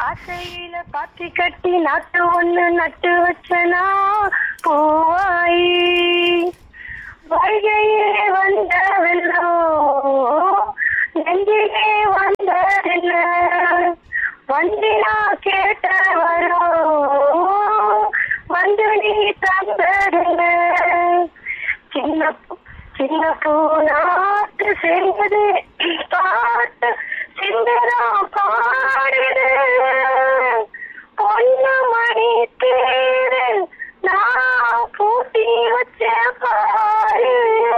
ஆசையில பாத்தி கட்டி நாட்டு ஒண்ணு நட்டு வச்சனா பூவாயி வருகையிலே வந்த வெள்ளோ நெஞ்சிலே வந்ததென்ன வந்தினா கேட்ட வரோ வந்து நீ தந்ததென்ன சின்ன பூ- சின்ன பூ நாட்டு செஞ்சது பாட்டு சிந்தரா பாடுது பொண்ணு மணி தேரு நான் பூட்டி வச்ச பாரு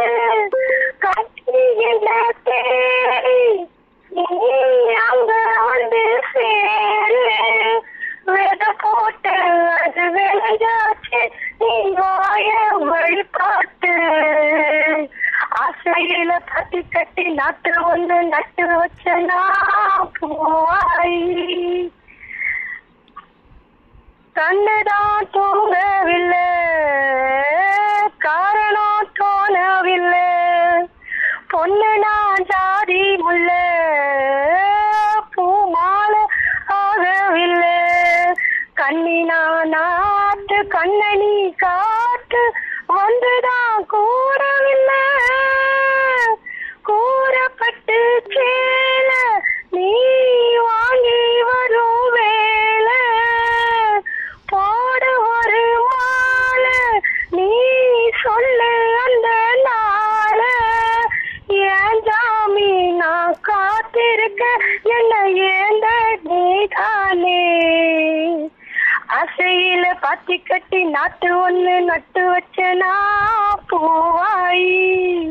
கட்டி என்ன தேடி நீ அங்க வந்து சேரு வித போட்டு அது விளையாச்சு நீ வாய வழிபாட்டு ஆசையில கட்டி கட்டி நாட்டு ஒண்ணு நட்டு வச்சனா பூவாய் கண்ணுதான் தூங்கவில்லை காரணம் தோணவில்லை பொண்ணு நான் ஜாதி முல்ல பூமால ஆகவில்லை கண்ணினா நாட்டு கண்ணனி காட்டு வந்துதான் கூடவில்லை கூறப்பட்டு சேல நீ வாங்கி வரும் வேலை போட ஒரு மாலை நீ சொல்லு அந்த நாள ஏன் ஜாமி நான் காத்திருக்க என்ன ஏந்த நீதானே ஆசையில பாத்தி கட்டி நாட்டு ஒண்ணு நட்டு வச்சனா பூவாயி